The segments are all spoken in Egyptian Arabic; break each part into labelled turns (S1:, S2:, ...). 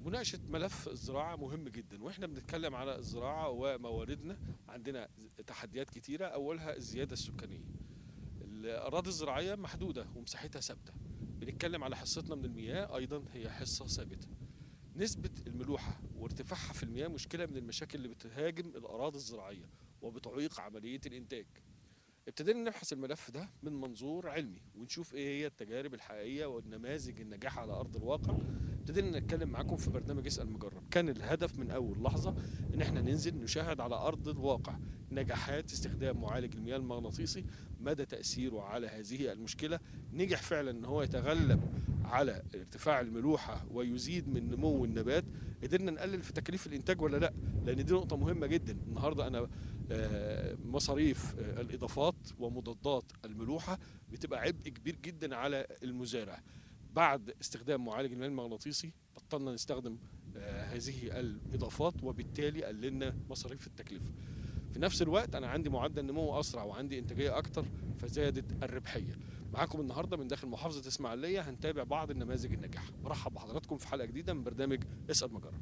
S1: مناقشة ملف الزراعة مهم جدا واحنا بنتكلم على الزراعة ومواردنا عندنا تحديات كتيرة أولها الزيادة السكانية الأراضي الزراعية محدودة ومساحتها ثابتة بنتكلم على حصتنا من المياه أيضا هي حصة ثابتة نسبة الملوحة وارتفاعها في المياه مشكلة من المشاكل اللي بتهاجم الأراضي الزراعية وبتعيق عملية الإنتاج ابتدينا نبحث الملف ده من منظور علمي ونشوف ايه هي التجارب الحقيقيه والنماذج النجاح على ارض الواقع ابتدينا نتكلم معاكم في برنامج اسال مجرب كان الهدف من اول لحظه ان احنا ننزل نشاهد على ارض الواقع نجاحات استخدام معالج المياه المغناطيسي مدى تاثيره على هذه المشكله نجح فعلا ان هو يتغلب على ارتفاع الملوحه ويزيد من نمو النبات قدرنا نقلل في تكاليف الانتاج ولا لا لان دي نقطه مهمه جدا النهارده انا آه، مصاريف آه، الاضافات ومضادات الملوحه بتبقى عبء كبير جدا على المزارع بعد استخدام معالج المياه المغناطيسي بطلنا نستخدم آه، هذه الاضافات وبالتالي قللنا مصاريف التكلفه في نفس الوقت انا عندي معدل نمو اسرع وعندي انتاجيه اكتر فزادت الربحيه معاكم النهارده من داخل محافظه اسماعيليه هنتابع بعض النماذج النجاح برحب بحضراتكم في حلقه جديده من برنامج اسال مجرب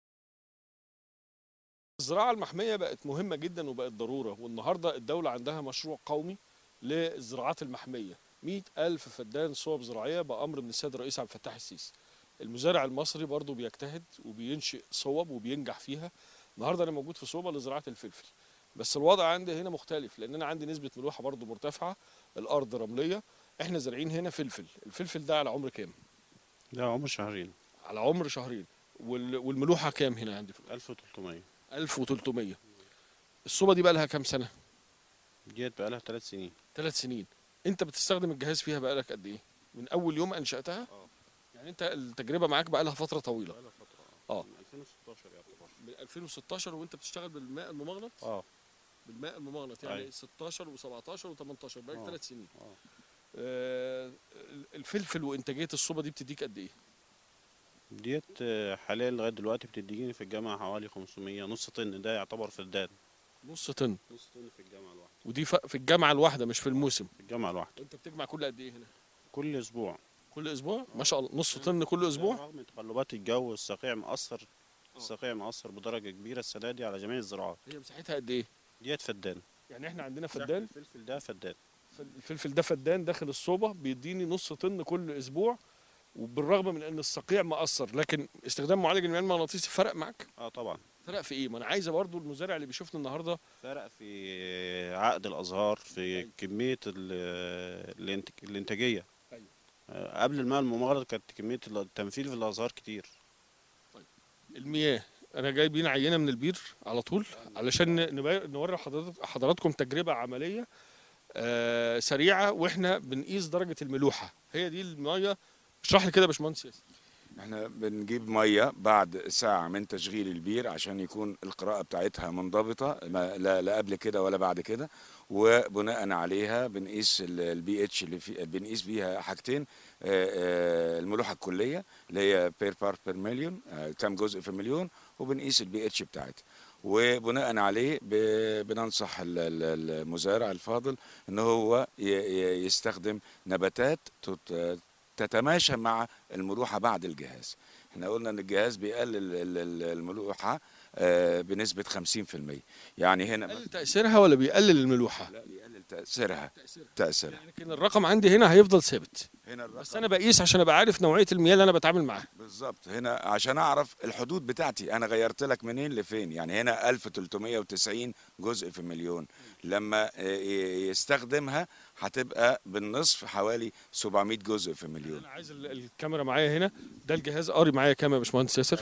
S1: الزراعه المحميه بقت مهمه جدا وبقت ضروره والنهارده الدوله عندها مشروع قومي للزراعات المحميه 100 ألف فدان صوب زراعية بأمر من السيد الرئيس عبد الفتاح السيسي المزارع المصري برضو بيجتهد وبينشئ صوب وبينجح فيها النهارده انا موجود في صوبه لزراعه الفلفل بس الوضع عندي هنا مختلف لان انا عندي نسبه ملوحه برضو مرتفعه الارض رمليه احنا زارعين هنا فلفل الفلفل ده على عمر كام
S2: ده عمر شهرين
S1: على عمر شهرين وال- والملوحه كام هنا عندي في
S2: 1300
S1: 1300 الصوبه دي بقى لها كام سنه
S2: ديت بقى لها ثلاث سنين
S1: ثلاث سنين انت بتستخدم الجهاز فيها بقالك قد ايه من اول يوم انشاتها
S2: اه
S1: يعني انت التجربه معاك بقى لها فتره طويله
S2: بقى لها فترة
S1: اه.
S2: من 2016 يعتبر
S1: من 2016 وانت بتشتغل بالماء الممغنط
S2: اه
S1: بالماء الممغنط يعني
S2: أيوة.
S1: 16 و17 و18 بقالك
S2: اه.
S1: ثلاث سنين
S2: اه
S1: آه، الفلفل وانتاجيه الصوبه دي بتديك قد ايه؟
S2: ديت آه، حاليا لغايه دلوقتي بتديني في الجامعه حوالي 500 نص طن ده يعتبر فدان
S1: نص طن
S2: نص طن في الجامعه الواحده
S1: ودي ف- في الجامعه الواحده مش في الموسم
S2: في الجامعه الواحده
S1: وانت بتجمع كل قد ايه هنا؟
S2: كل اسبوع
S1: كل اسبوع؟ ما شاء الله نص طن كل اسبوع؟
S2: رغم تقلبات الجو الصقيع مأثر الصقيع مأثر بدرجه كبيره السنه دي على جميع الزراعات
S1: هي مساحتها قد ايه؟
S2: ديت فدان
S1: يعني احنا عندنا
S2: مساحة
S1: فدان
S2: الفلفل ده فدان
S1: الفلفل ده فدان داخل الصوبه بيديني نص طن كل اسبوع وبالرغم من ان الصقيع مأثر لكن استخدام معالج المياه المغناطيسي فرق معاك؟
S2: اه طبعا
S1: فرق في ايه؟ ما انا عايزه برضو المزارع اللي بيشوفنا النهارده
S2: فرق في عقد الازهار في
S1: أيوة.
S2: كميه ال- الانت- الانتاجيه
S1: أيوة.
S2: آه، قبل الماء الممغرض كانت كميه التنفيذ في الازهار كتير
S1: المياه انا جايبين عينه من البير على طول علشان نبي- نوري حضرتك حضراتكم تجربه عمليه آه سريعه واحنا بنقيس درجه الملوحه هي دي الميه اشرح لي كده يا باشمهندس ياسر
S3: احنا بنجيب ميه بعد ساعة من تشغيل البير عشان يكون القراءة بتاعتها منضبطة ما لا, لا قبل كده ولا بعد كده وبناء عليها بنقيس البي اتش اللي في بنقيس بيها حاجتين آه، آه، الملوحة الكلية اللي هي بير بار بير مليون آه، كام جزء في المليون وبنقيس البي اتش بتاعتها وبناء عليه ب- بننصح ال- ال- المزارع الفاضل ان هو ي- ي- يستخدم نباتات تت- تتماشى مع الملوحة بعد الجهاز احنا قلنا ان الجهاز بيقلل ال- ال- الملوحة آه، بنسبة 50% يعني هنا
S1: بيقلل تاثيرها ولا بيقلل الملوحه
S3: لا بيقلل تأثيرها
S1: تاثيرها
S3: تأثيرها
S1: لكن الرقم عندي هنا هيفضل ثابت
S3: هنا
S1: بس
S3: الرقم
S1: انا بقيس عشان ابقى عارف نوعيه المياه اللي انا بتعامل معاها
S3: بالظبط هنا عشان اعرف الحدود بتاعتي انا غيرت لك منين لفين يعني هنا 1390 جزء في مليون لما آه، ي- يستخدمها هتبقى بالنصف حوالي 700 جزء في مليون
S1: انا عايز ال- الكاميرا معايا هنا ده الجهاز قاري معايا كام يا باشمهندس ياسر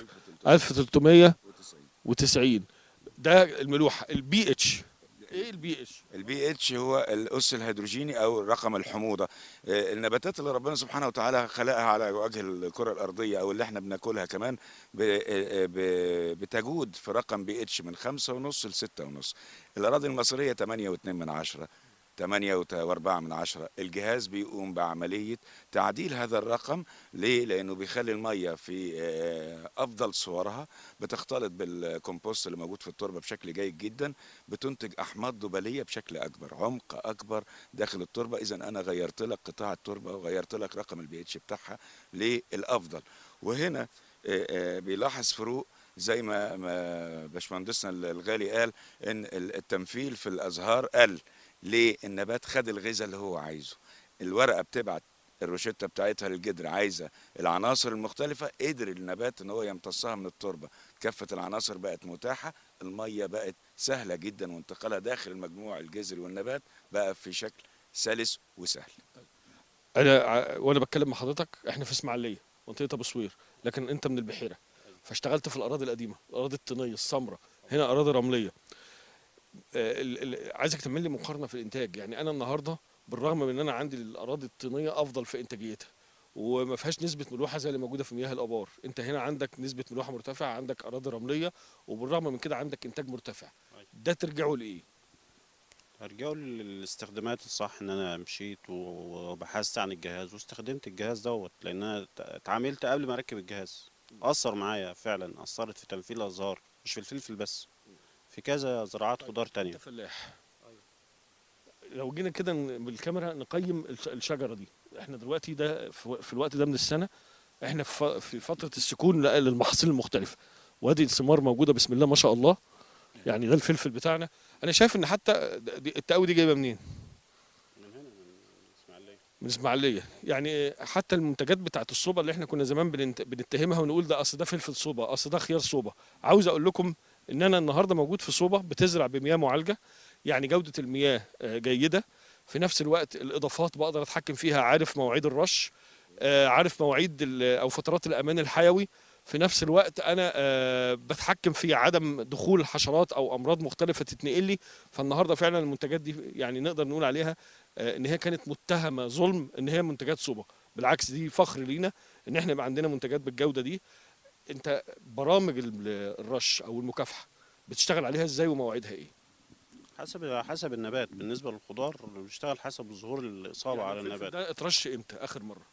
S1: 1390 ده الملوحه البي اتش ايه البي اتش
S3: البي اتش هو الاس الهيدروجيني او رقم الحموضه آه، النباتات اللي ربنا سبحانه وتعالى خلقها على وجه الكره الارضيه او اللي احنا بناكلها كمان ب- آه، ب- بتجود في رقم بي اتش من خمسة ونص لستة ونص الاراضي المصريه 8 و2 من عشرة 8 و4 من عشرة الجهاز بيقوم بعملية تعديل هذا الرقم ليه؟ لأنه بيخلي المية في آه، أفضل صورها بتختلط بالكمبوست اللي موجود في التربة بشكل جيد جدا بتنتج أحماض دبلية بشكل أكبر عمق أكبر داخل التربة إذا أنا غيرت لك قطاع التربة وغيرت لك رقم البي اتش بتاعها للأفضل وهنا آه، آه، بيلاحظ فروق زي ما ما باشمهندسنا الغالي قال ان ال- التنفيل في الازهار قل ليه النبات خد الغذاء اللي هو عايزه الورقه بتبعت الروشته بتاعتها للجدر عايزه العناصر المختلفه قدر النبات ان هو يمتصها من التربه كافه العناصر بقت متاحه الميه بقت سهله جدا وانتقالها داخل المجموع الجذري والنبات بقى في شكل سلس وسهل
S1: انا ع- وانا بتكلم مع حضرتك احنا في اسماعيليه منطقه ابو سوير لكن انت من البحيره فاشتغلت في الاراضي القديمه الاراضي الطينيه السمراء هنا اراضي رمليه آه، ال- ال- عايزك تعمل لي مقارنه في الانتاج يعني انا النهارده بالرغم من ان انا عندي الاراضي الطينيه افضل في انتاجيتها وما فيهاش نسبه ملوحه زي اللي موجوده في مياه الابار انت هنا عندك نسبه ملوحه مرتفعه عندك اراضي رمليه وبالرغم من كده عندك انتاج مرتفع
S2: أيوة.
S1: ده ترجعه لايه
S2: ارجعوا للاستخدامات الصح ان انا مشيت و- وبحثت عن الجهاز واستخدمت الجهاز دوت لان انا ت- اتعاملت قبل ما اركب الجهاز اثر معايا فعلا اثرت في تنفيذ الازهار مش في الفلفل بس في كذا زراعات خضار تانية
S1: انت فلاح لو جينا كده ن- بالكاميرا نقيم الش- الشجره دي احنا دلوقتي ده في في الوقت ده من السنه احنا في ف- في فتره السكون ل- للمحاصيل المختلفه وادي الثمار موجوده بسم الله ما شاء الله يعني ده الفلفل بتاعنا انا شايف ان حتى د- دي- التقوي دي جايبه منين
S2: من هنا من اسماعيليه
S1: من اسماعيليه يعني حتى المنتجات بتاعت الصوبه اللي احنا كنا زمان بننت- بنتهمها ونقول ده اصل ده فلفل صوبه اصل ده خيار صوبه عاوز اقول لكم ان انا النهارده موجود في صوبه بتزرع بمياه معالجه يعني جوده المياه آه، جيده في نفس الوقت الاضافات بقدر اتحكم فيها عارف مواعيد الرش آه، عارف مواعيد ال- او فترات الامان الحيوي في نفس الوقت انا آه، بتحكم في عدم دخول حشرات او امراض مختلفه تتنقل لي فالنهارده فعلا المنتجات دي يعني نقدر نقول عليها آه، ان هي كانت متهمه ظلم ان هي منتجات صوبه بالعكس دي فخر لينا ان احنا يبقى عندنا منتجات بالجوده دي انت برامج ال- الرش او المكافحه بتشتغل عليها ازاي ومواعيدها ايه
S2: حسب حسب النبات بالنسبه للخضار بيشتغل حسب ظهور الاصابه
S1: يعني
S2: على
S1: الفلفل
S2: النبات
S1: ده اترش امتى اخر مره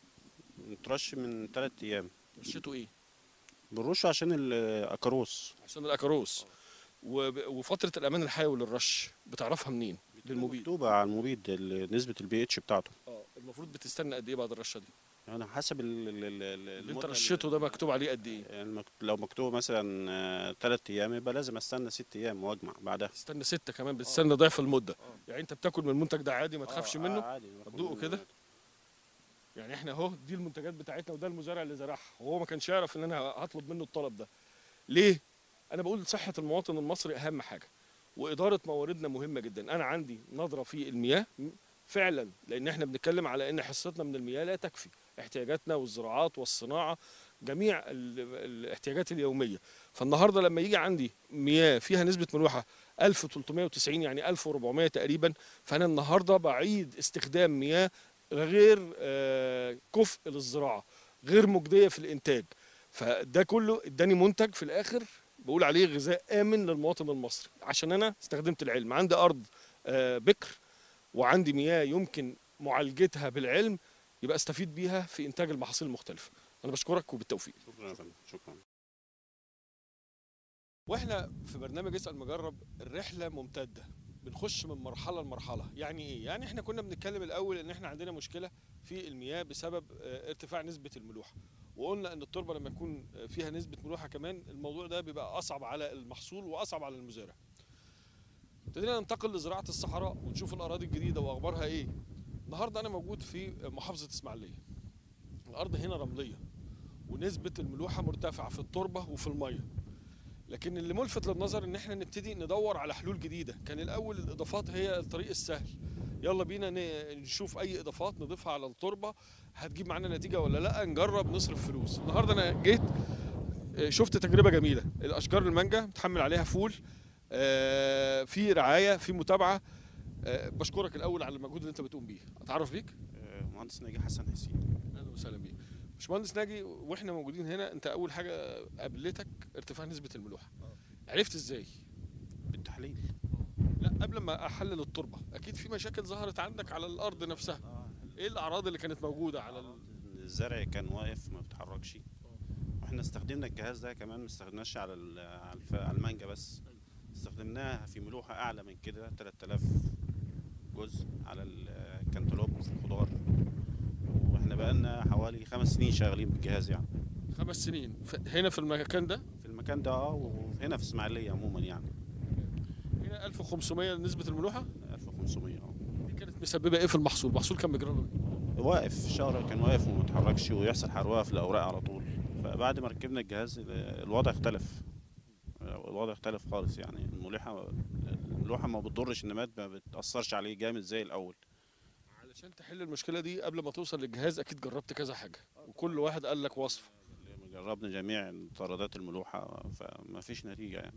S2: نترش من ثلاث ايام
S1: رشته ايه
S2: بنرشه عشان الاكاروس
S1: عشان الاكاروس وب- وفتره الامان الحيوي للرش بتعرفها منين للمبيد
S2: مكتوبه على المبيد ال- نسبه البي اتش بتاعته
S1: اه المفروض بتستنى قد ايه بعد الرشه دي
S2: يعني حسب ال ال ال ال-
S1: اللي انت
S2: المدة
S1: رشيته ده مكتوب عليه قد ايه
S2: يعني مك- لو مكتوب مثلا ثلاث ايام يبقى لازم استنى ست ايام واجمع بعدها
S1: تستنى ستة كمان بتستنى ضعف المده يعني انت بتاكل من المنتج ده عادي ما تخافش
S2: آه،
S1: منه
S2: عادي
S1: هتدوقه كده؟ يعني احنا اهو دي المنتجات بتاعتنا وده المزارع اللي زرعها وهو ما كانش يعرف ان انا هطلب منه الطلب ده ليه انا بقول صحه المواطن المصري اهم حاجه واداره مواردنا مهمه جدا انا عندي نظره في المياه فعلا لان احنا بنتكلم على ان حصتنا من المياه لا تكفي احتياجاتنا والزراعات والصناعه جميع ال- الاحتياجات اليوميه فالنهارده لما يجي عندي مياه فيها نسبه ملوحه 1390 يعني 1400 تقريبا فانا النهارده بعيد استخدام مياه غير آه، كفء للزراعه غير مجديه في الانتاج فده كله اداني منتج في الاخر بقول عليه غذاء امن للمواطن المصري عشان انا استخدمت العلم عندي ارض آه، بكر وعندي مياه يمكن معالجتها بالعلم يبقى استفيد بيها في انتاج المحاصيل المختلفه انا بشكرك وبالتوفيق
S2: شكرا يا فندم شكرا
S1: واحنا في برنامج اسال مجرب الرحله ممتده بنخش من مرحله لمرحله يعني ايه يعني احنا كنا بنتكلم الاول ان احنا عندنا مشكله في المياه بسبب آه، ارتفاع نسبه الملوحه وقلنا ان التربه لما يكون آه، فيها نسبه ملوحه كمان الموضوع ده بيبقى اصعب على المحصول واصعب على المزارع ابتدينا ننتقل لزراعه الصحراء ونشوف الاراضي الجديده واخبارها ايه النهارده انا موجود في محافظه اسماعيليه الارض هنا رمليه ونسبه الملوحه مرتفعه في التربه وفي الميه لكن اللي ملفت للنظر ان احنا نبتدي ندور على حلول جديده كان الاول الاضافات هي الطريق السهل يلا بينا ن- نشوف اي اضافات نضيفها على التربه هتجيب معانا نتيجه ولا لا نجرب نصرف فلوس النهارده انا جيت آه، شفت تجربه جميله الاشجار المانجا متحمل عليها فول آه، في رعايه في متابعه آه، بشكرك الاول على المجهود اللي انت بتقوم بيه اتعرف بيك
S2: آه، مهندس ناجي حسن حسين
S1: اهلا وسهلا بيك باشمهندس ناجي واحنا موجودين هنا انت اول حاجه قابلتك ارتفاع نسبه الملوحه عرفت ازاي
S2: بالتحليل
S1: لا قبل ما احلل التربه اكيد في مشاكل ظهرت عندك على الارض نفسها ايه الاعراض اللي كانت موجوده على ال...
S2: الزرع كان واقف ما بيتحركش واحنا استخدمنا الجهاز ده كمان ما استخدمناش على ال- على الف- على المانجا بس استخدمناها في ملوحة أعلى من كده 3000 جزء على الكنتالوب في الخضار واحنا بقالنا حوالي خمس سنين شغالين بالجهاز يعني
S1: خمس سنين ف- هنا في المكان ده
S2: في المكان ده اه وهنا في اسماعيليه عموما يعني
S1: هنا 1500 نسبه الملوحه
S2: 1500 اه
S1: دي كانت مسببه ايه في المحصول المحصول كان بيجرى له إيه؟
S2: واقف الشهر كان واقف وما اتحركش ويحصل حروقه في الاوراق على طول فبعد ما ركبنا الجهاز ال- الوضع اختلف الوضع اختلف خالص يعني الملوحه الملوحه ما بتضرش النبات ما بتاثرش عليه جامد زي الاول
S1: علشان تحل المشكله دي قبل ما توصل للجهاز اكيد جربت كذا حاجه وكل واحد قال لك وصفه
S2: جربنا جميع طردات الملوحه فما فيش نتيجه يعني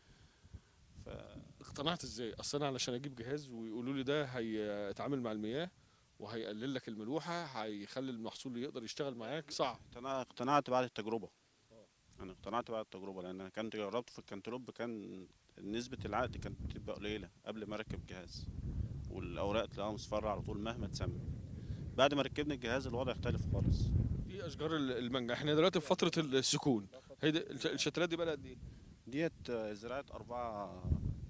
S2: ف
S1: اقتنعت ازاي اصل انا علشان اجيب جهاز ويقولوا لي ده هيتعامل مع المياه وهيقلل لك الملوحه هيخلي المحصول يقدر يشتغل معاك صعب
S2: اقتنع- اقتنعت بعد التجربه انا اقتنعت بعد التجربه لان انا كنت جربت في الكنتالوب كان نسبه العقد كانت بتبقى قليله قبل ما اركب الجهاز والاوراق تلاقيها مصفرة على طول مهما تسمي بعد ما ركبنا الجهاز الوضع اختلف خالص
S1: دي اشجار ال- المانجا احنا دلوقتي في فتره السكون هي دي الش- الشتلات دي بقى لها قد ايه
S2: ديت آه، زراعه 4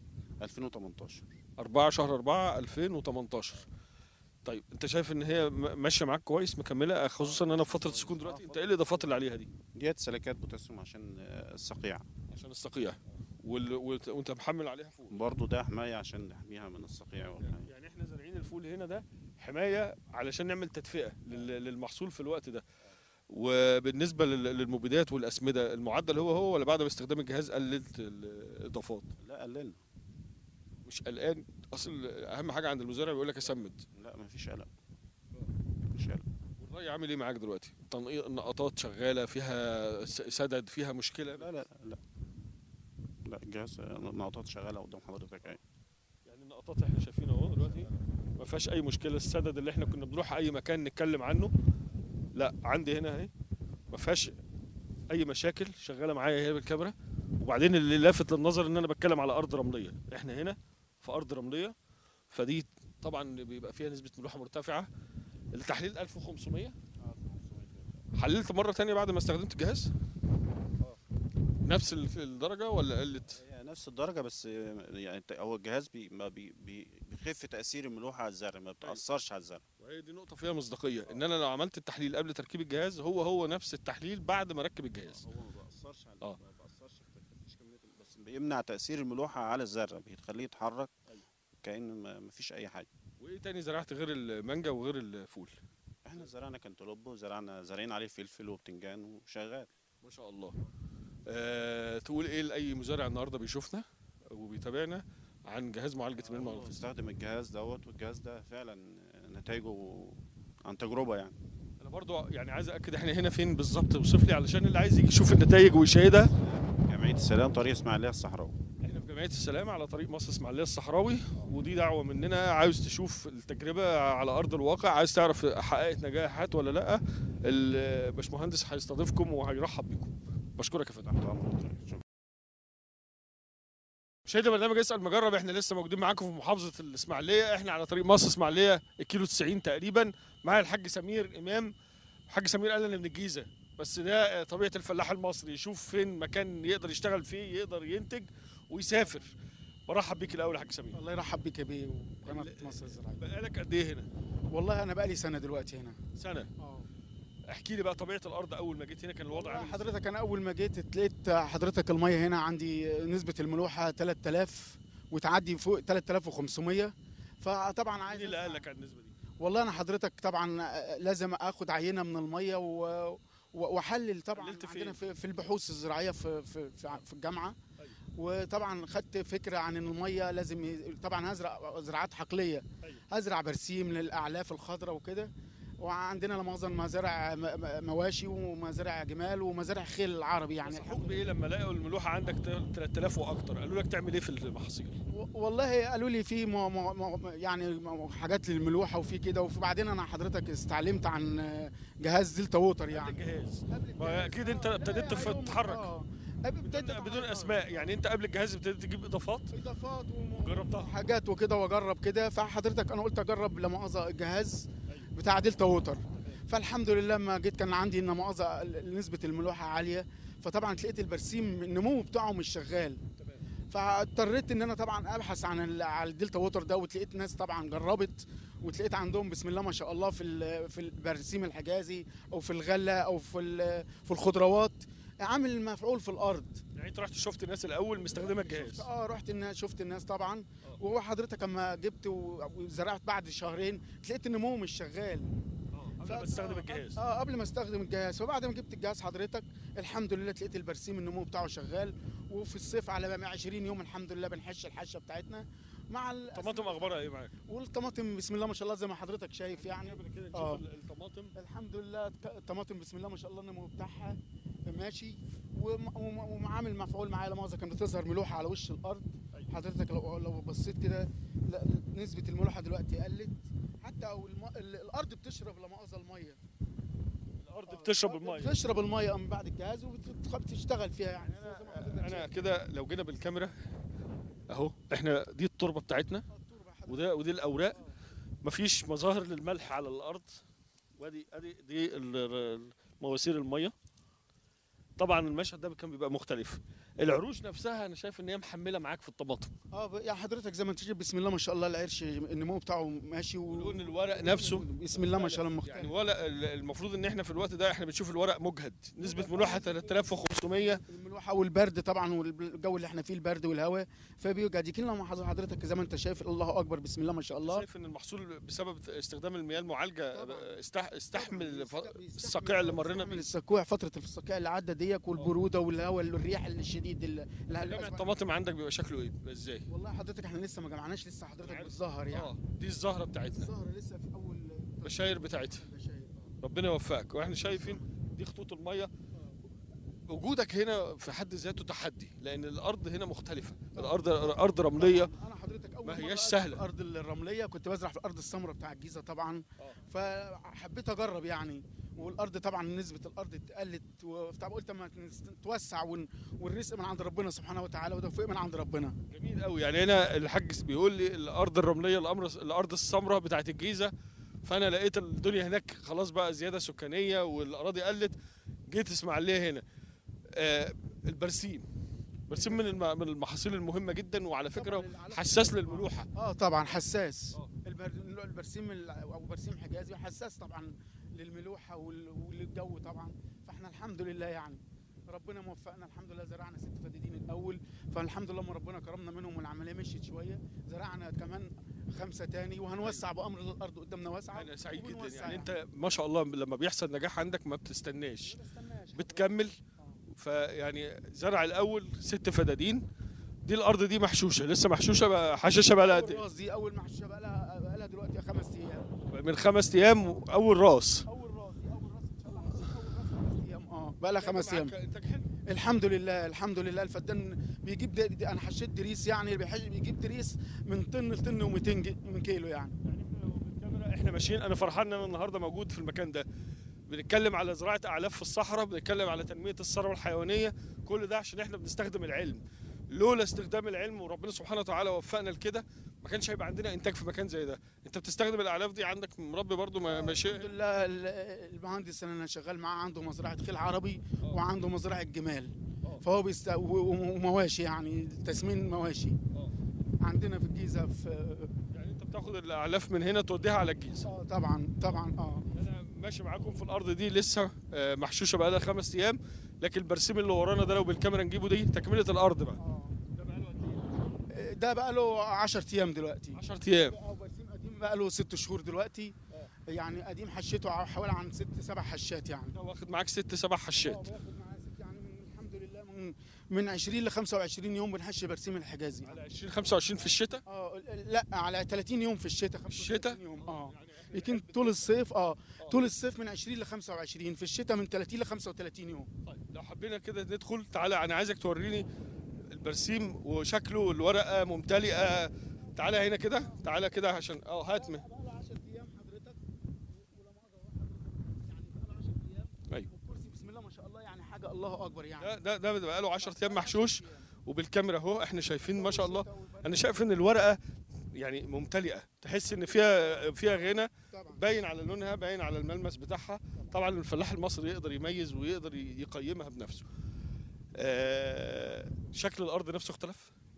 S2: 2018
S1: 4 شهر 4 2018 طيب انت شايف ان هي م- ماشيه معاك كويس مكمله خصوصا ان انا في فتره السكون دلوقتي انت ايه الاضافات اللي عليها دي
S2: ديت سلكات بوتاسيوم عشان آه، الصقيع
S1: عشان الصقيع وال... وانت وانت محمل عليها فوق
S2: برضو ده حمايه عشان نحميها من الصقيع والحاجة.
S1: يعني احنا زارعين الفول هنا ده حمايه علشان نعمل تدفئه لل- للمحصول في الوقت ده وبالنسبه لل- للمبيدات والاسمده المعدل هو هو ولا بعد ما استخدام الجهاز قللت الاضافات
S2: لا قللنا
S1: مش قلقان اصل اهم حاجه عند المزارع بيقول لك اسمد
S2: لا مفيش قلق مفيش قلق
S1: والري عامل ايه معاك دلوقتي تنقيط النقطات شغاله فيها س- سدد فيها مشكله
S2: لا لا لا لا الجهاز نقطات شغاله قدام حضرتك اهي
S1: يعني النقطات احنا شايفينها اهو دلوقتي ما فيهاش اي مشكله السدد اللي احنا كنا بنروح اي مكان نتكلم عنه لا عندي هنا اهي ما فيهاش اي مشاكل شغاله معايا هي بالكاميرا وبعدين اللي لافت للنظر ان انا بتكلم على ارض رمليه احنا هنا في ارض رمليه فدي طبعا بيبقى فيها نسبه ملوحه مرتفعه التحليل 1500 حللت مره تانية بعد ما استخدمت الجهاز نفس ال- الدرجه ولا قلت
S2: هي نفس الدرجه بس يعني انت- هو الجهاز بي ما بي بي بيخف تاثير الملوحه على الزرع ما بتاثرش على الزرع
S1: وهي دي نقطة فيها مصداقية إن أنا لو عملت التحليل قبل تركيب الجهاز هو هو نفس التحليل بعد ما ركب الجهاز.
S2: هو ما بيأثرش على
S1: آه.
S2: ما بيأثرش في تخفيش كمية ال- بس بيمنع تأثير الملوحة على الزرع بيخليه يتحرك كأن ما ما فيش أي حاجة
S1: وإيه تاني زرعت غير المانجا وغير الفول؟
S2: احنا زرعنا كنتالوب وزرعنا زارعين عليه فلفل وبتنجان وشغال
S1: ما شاء الله. أه تقول إيه لأي مزارع النهاردة بيشوفنا وبيتابعنا عن جهاز معالجة المياه المغناطيسية؟
S2: استخدم الجهاز دوت والجهاز ده فعلا نتائجه عن تجربة يعني
S1: أنا برضو يعني عايز أكد إحنا هنا فين بالظبط اوصف لي علشان اللي عايز يجي يشوف النتائج ويشاهدها.
S2: جمعية السلام طريق اسماعيلية الصحراوي
S1: احنا في جمعيه السلام على طريق مصر اسماعيليه الصحراوي ودي دعوه مننا عاوز تشوف التجربه على ارض الواقع عايز تعرف حققت نجاحات ولا لا الباشمهندس هيستضيفكم وهيرحب بيكم بشكرك يا فندم
S2: تحت أمرك. شكرا.
S1: مشاهدي برنامج اسال مجرب احنا لسه موجودين معاكم في محافظه الاسماعيليه احنا على طريق مصر اسماعيليه الكيلو 90 تقريبا معايا الحاج سمير امام الحاج سمير قال انا من الجيزه بس ده طبيعه الفلاح المصري يشوف فين مكان يقدر يشتغل فيه يقدر ينتج ويسافر برحب بيك الاول يا حاج سمير
S4: الله يرحب بيك يا بيه وقناه مصر الزراعيه
S1: بقالك قد ايه هنا
S4: والله انا بقالي سنه دلوقتي هنا
S1: سنه احكي لي بقى طبيعه الارض اول ما جيت هنا كان الوضع عامل إزاي؟
S4: حضرتك انا اول ما جيت لقيت حضرتك الميه هنا عندي نسبه الملوحه 3000 وتعدي فوق 3500 فطبعا عايز
S1: مين اللي قال لك على النسبه دي
S4: والله انا حضرتك طبعا لازم اخد عينه من الميه و و- واحلل طبعا
S1: حللت
S4: عندنا
S1: فين؟
S4: في, في البحوث الزراعيه في في في, في الجامعه
S1: أيوة.
S4: وطبعا خدت فكره عن ان الميه لازم ي- طبعا هزرع زراعات حقليه
S1: أيوة.
S4: هزرع برسيم للاعلاف الخضراء وكده وعندنا لا مؤاخذه مزارع م- م- مواشي ومزارع جمال ومزارع خيل العربي يعني
S1: نصحوك بايه لما لقوا الملوحه عندك 3000 واكتر قالوا لك تعمل ايه في المحاصيل
S4: و- والله قالوا لي في مو مو مو يعني مو- حاجات للملوحه وفي كده وبعدين انا حضرتك استعلمت عن جهاز ديلتا ووتر
S1: يعني
S4: يعني
S1: الجهاز ما اكيد انت ابتديت تف- تتحرك
S4: آه. ابتديت
S1: بدون, بدون
S4: أتحرك.
S1: اسماء يعني انت قبل الجهاز ابتديت تجيب اضافات
S4: اضافات
S1: جربتها
S4: وحاجات وكده واجرب كده فحضرتك انا قلت اجرب لا مؤاخذه الجهاز بتاع دلتا ووتر فالحمد لله لما جيت كان عندي لا مؤاخذه نسبه الملوحه عاليه فطبعا لقيت البرسيم النمو بتاعه مش شغال فاضطريت ان انا طبعا ابحث عن ال- على الدلتا ووتر ده ولقيت ناس طبعا جربت وتلاقيت عندهم بسم الله ما شاء الله في ال- في البرسيم الحجازي او في الغله او في ال- في الخضروات عامل مفعول في الارض
S1: يعني انت رحت شفت الناس الاول مستخدمه الجهاز
S4: اه رحت الناس شفت الناس طبعا وهو حضرتك اما جبت و- وزرعت بعد شهرين تلاقيت النمو مش شغال
S1: قبل ما تستخدم الجهاز
S4: اه قبل ما استخدم الجهاز فبعد ما جبت الجهاز حضرتك الحمد لله تلاقيت البرسيم النمو بتاعه شغال وفي الصيف على 20 يوم الحمد لله بنحش الحشه بتاعتنا مع ال-
S1: الطماطم اخبارها ايه معاك؟
S4: والطماطم بسم الله ما شاء الله زي ما حضرتك شايف يعني
S1: كده
S4: آه.
S1: نشوف الطماطم
S4: الحمد لله الط- الطماطم بسم الله ما شاء الله النمو بتاعها ماشي وم- وم- ومعامل مفعول معايا لا مؤاخذه كانت بتظهر ملوحه على وش الارض حضرتك لو لو بصيت كده لا نسبه الملوحه دلوقتي قلت حتى او الم... ال- الارض بتشرب لا مؤاخذه الميه
S1: الارض بتشرب الميه
S4: بتشرب الميه من بعد الجهاز وبتشتغل فيها يعني زي ما حضرتك
S1: انا
S4: شايف.
S1: كده لو جينا بالكاميرا اهو احنا دي التربه بتاعتنا
S4: التربة حضرتك.
S1: وده ودي الاوراق مفيش مظاهر للملح على الارض وادي ادي دي ال- ال- مواسير الميه طبعا المشهد ده كان بيبقى مختلف العروش نفسها انا شايف ان هي محمله معاك في الطماطم
S4: اه ب- يا حضرتك زي ما انت شايف بسم الله ما شاء الله العرش النمو بتاعه ماشي و...
S1: ولون الورق نفسه
S4: بسم الله ما شاء الله مختلف
S1: يعني ولا ال- المفروض ان احنا في الوقت ده احنا بنشوف الورق مجهد نسبه ملوحه 3500
S4: الملوحه والبرد طبعا والجو اللي احنا فيه البرد والهواء فبيوجع دي كلمه مع حضرتك زي ما انت شايف الله اكبر بسم الله ما شاء الله
S1: شايف ان المحصول بسبب استخدام المياه المعالجه
S4: طبعاً.
S1: استح استحمل ف-
S4: بيستحمل-
S1: الصقيع اللي مرينا
S4: بيستحمل
S1: بيه
S4: الصقيع فتره الصقيع اللي عدى ديك والبروده والهواء الريح الشديد اللي اللي-
S1: جمع الطماطم عندك بيبقى شكله ايه بيبقى ازاي
S4: والله حضرتك احنا لسه ما جمعناش لسه حضرتك
S1: عارف.
S4: بالظهر يعني
S1: اه دي الزهره بتاعتنا
S4: الظهر لسه في اول
S1: البشاير بتاعتها
S4: بشاير آه.
S1: ربنا يوفقك واحنا شايفين دي خطوط الميه وجودك هنا في حد ذاته تحدي لان الارض هنا مختلفه الارض ارض رمليه
S4: انا حضرتك اول
S1: ما
S4: مرة
S1: هياش
S4: أزرع
S1: سهلة.
S4: في الارض الرمليه كنت بزرع في الارض السمراء بتاع الجيزه طبعا فحبيت اجرب يعني والارض طبعا نسبه الارض قلت وبتاع قلت اما توسع ون- والرزق من عند ربنا سبحانه وتعالى وده توفيق من عند ربنا
S1: جميل قوي يعني هنا الحاج بيقول لي الارض الرمليه الامر الارض السمراء بتاعت الجيزه فانا لقيت الدنيا هناك خلاص بقى زياده سكانيه والاراضي قلت جيت اسماعيليه هنا آه البرسيم برسيم من الم- من المحاصيل المهمه جدا وعلى فكره
S4: طبعاً العلاقة-
S1: حساس للملوحه
S4: اه طبعا حساس
S1: آه.
S4: البر... البرسيم ال- او برسيم حجازي حساس طبعا للملوحه وال... وللجو طبعا فاحنا الحمد لله يعني ربنا موفقنا الحمد لله زرعنا ست فدادين الاول فالحمد لله ما ربنا كرمنا منهم والعمليه مشيت شويه زرعنا كمان خمسه تاني وهنوسع بامر الله الارض قدامنا واسعه
S1: انا سعيد جدا
S4: وبنوسع
S1: يعني انت ما شاء الله لما بيحصل نجاح عندك ما بتستناش بتكمل فيعني زرع الاول ست فدادين دي الارض دي محشوشه لسه محشوشه بقى حشاشه بقى لها قد
S4: اول
S1: إيه؟
S4: راس دي اول محشوشه بقى لها بقى لها دلوقتي خمس ايام
S1: من خمس ايام اول راس
S4: اول راس دي اول راس ان شاء الله اول راس خمس ايام اه بقى لها خمس ايام
S1: معاك انتاج حلو
S4: الحمد لله الحمد لله الفدان بيجيب دي دي انا حشيت دريس يعني بيحج بيجيب دريس من طن لطن و200 من كيلو يعني
S1: يعني احنا لو بالكاميرا احنا ماشيين انا فرحان ان انا النهارده موجود في المكان ده بنتكلم على زراعه اعلاف في الصحراء بنتكلم على تنميه الثروه الحيوانيه كل ده عشان احنا بنستخدم العلم لولا استخدام العلم وربنا سبحانه وتعالى وفقنا لكده ما كانش هيبقى عندنا انتاج في مكان زي ده انت بتستخدم الاعلاف دي عندك مربي برضو ما- ماشي
S4: الحمد لله ال- المهندس اللي انا شغال معاه عنده مزرعه خيل عربي
S1: آه.
S4: وعنده مزرعه جمال
S1: آه.
S4: فهو بيست... و- و- ومواشي يعني تسمين مواشي
S1: آه.
S4: عندنا في الجيزه في
S1: يعني انت بتاخد الاعلاف من هنا توديها على الجيزه
S4: اه طبعا طبعا اه
S1: انا ماشي معاكم في الارض دي لسه آه، محشوشه بقى لها خمس ايام لكن البرسيم اللي ورانا ده لو بالكاميرا نجيبه دي تكمله الارض بقى
S4: اه
S1: ده بقى له قد ايه
S4: ده بقى له 10 ايام دلوقتي
S1: 10 ايام
S4: اه برسيم قديم بقى له ست شهور دلوقتي يعني قديم حشيته ع- حوالي عن ست سبع حشات يعني
S1: ده واخد معاك ست سبع
S4: اه
S1: حشات
S4: باخد معاه ست يعني من الحمد لله من من 20 ل 25 يوم بنحشي برسيم الحجازي
S1: على 20 25 في الشتاء
S4: اه لا على 30 يوم في الشتاء 35
S1: الشتاء؟
S4: يوم اه لكن طول الصيف اه طول الصيف من 20 ل 25 في الشتاء من 30 ل 35 يوم
S1: طيب لو حبينا كده ندخل تعالى انا عايزك توريني البرسيم وشكله الورقه ممتلئه تعالى هنا كده تعالى كده عشان اه هات من
S4: بقى له 10 ايام حضرتك ولا مؤاخذه يعني بقى له 10 ايام
S1: ايوه
S4: والكرسي بسم الله ما شاء الله يعني حاجه الله اكبر يعني
S1: ده ده ده بقى له 10 ايام محشوش وبالكاميرا اهو احنا شايفين ما شاء الله انا شايف ان الورقه يعني ممتلئه تحس ان فيها فيها غنى
S4: طبعا
S1: باين على لونها باين على الملمس بتاعها طبعا الفلاح المصري يقدر يميز ويقدر يقيمها بنفسه آه، شكل الارض نفسه اختلف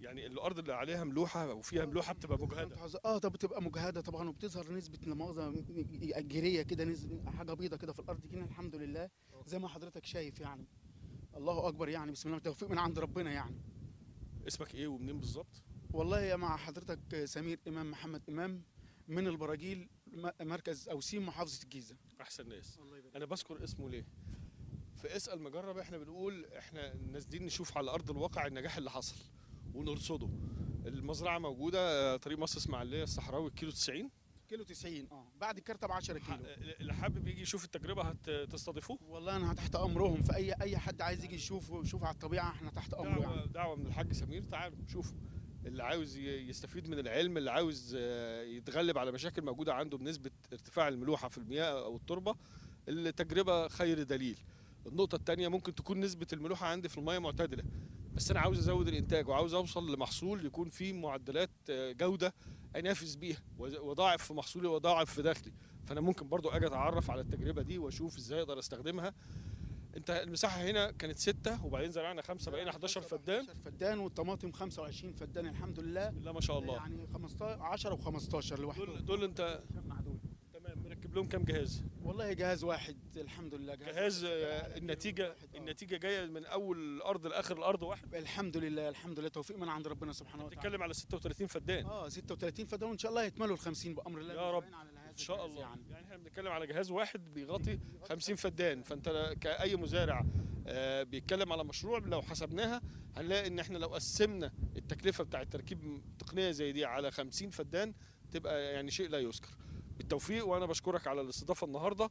S1: يعني الارض اللي عليها ملوحه وفيها ملوحه بتبقى مجهده
S4: اه طب بتبقى مجهده طبعا وبتظهر نسبه لا مؤاخذه جيريه كده نسبه حاجه بيضه كده في الارض كده الحمد لله زي ما حضرتك شايف يعني الله اكبر يعني بسم الله توفيق من عند ربنا يعني
S1: اسمك ايه ومنين بالظبط
S4: والله يا مع حضرتك سمير امام محمد امام من البراجيل م- مركز اوسيم محافظه الجيزه
S1: احسن ناس
S4: الله يبارك
S1: انا بذكر اسمه ليه في اسال مجرب احنا بنقول احنا نازلين نشوف على ارض الواقع النجاح اللي حصل ونرصده المزرعه موجوده آه، طريق مصر اسماعيليه الصحراوي كيلو 90
S4: كيلو 90 اه بعد الكارته ب 10
S1: ح-
S4: كيلو
S1: اللي حابب يجي يشوف التجربه هتستضيفوه
S4: والله انا تحت امرهم في اي اي حد عايز يجي يشوف يشوف على الطبيعه احنا تحت امره
S1: دعوة,
S4: يعني
S1: دعوة من الحاج سمير تعالوا شوفوا اللي عاوز ي- يستفيد من العلم اللي عاوز آه، يتغلب على مشاكل موجودة عنده بنسبة ارتفاع الملوحة في المياه أو التربة التجربة خير دليل النقطة التانية ممكن تكون نسبة الملوحة عندي في المياه معتدلة بس أنا عاوز أزود الإنتاج وعاوز أوصل لمحصول يكون فيه معدلات آه، جودة أنافس بيها وز- وأضاعف في محصولي وأضاعف في دخلي فأنا ممكن برضو أجي أتعرف على التجربة دي وأشوف إزاي أقدر أستخدمها انت المساحه هنا كانت ستة وبعدين زرعنا خمسة بقينا 11 فدان
S4: 11 فدان والطماطم 25 فدان الحمد لله
S1: لا ما شاء الله
S4: يعني 15 10 و15 لوحده
S1: دول دول انت
S4: جمع دول.
S1: تمام مركب لهم كام جهاز
S4: والله جهاز واحد الحمد لله
S1: جهاز
S4: واحد.
S1: آه،
S4: على
S1: النتيجه
S4: واحد، آه.
S1: النتيجه جايه من اول الارض لاخر الارض واحد
S4: الحمد لله الحمد لله توفيق من عند ربنا سبحانه وتعالى
S1: بتتكلم على 36 فدان
S4: اه 36 فدان وان شاء الله يتملوا ال 50 بامر الله
S1: يا رب.
S4: بالعين على هذا
S1: ان شاء
S4: الجهاز
S1: الله
S4: يعني
S1: يعني احنا بنتكلم على جهاز واحد بيغطي 50 فدان فانت كاي مزارع آه، بيتكلم على مشروع لو حسبناها هنلاقي ان احنا لو قسمنا التكلفه بتاعه تركيب تقنيه زي دي على 50 فدان تبقى يعني شيء لا يذكر بالتوفيق وانا بشكرك على الاستضافه النهارده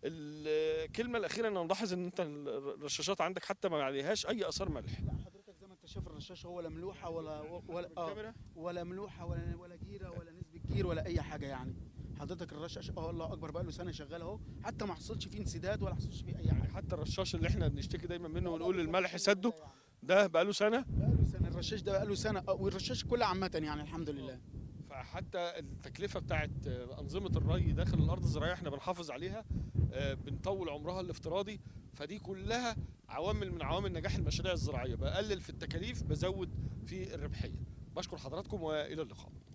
S1: الكلمه الاخيره انا ملاحظ ان انت الرشاشات عندك حتى ما عليهاش اي اثار ملح
S4: لا حضرتك زي ما انت شايف الرشاشه هو ولا ملوحه ولا ولا اه
S1: الكاميرا
S4: ولا ملوحه ولا ولا جيره ولا نسبه جير ولا اي حاجه يعني حضرتك الرشاش اه الله اكبر بقى له سنه شغال اهو حتى ما حصلش فيه انسداد ولا حصلش فيه اي
S1: يعني
S4: حاجه
S1: حتى الرشاش اللي احنا بنشتكي دايما منه ونقول
S4: بقاله
S1: الملح
S4: سنة
S1: سده
S4: يعني.
S1: ده بقاله سنه
S4: بقاله سنه الرشاش ده بقاله سنه آه، والرشاش كله عامه يعني الحمد لله
S1: فحتى التكلفه بتاعت انظمه الري داخل الارض الزراعيه احنا بنحافظ عليها آه، بنطول عمرها الافتراضي فدي كلها عوامل من عوامل نجاح المشاريع الزراعيه بقلل في التكاليف بزود في الربحيه بشكر حضراتكم والى اللقاء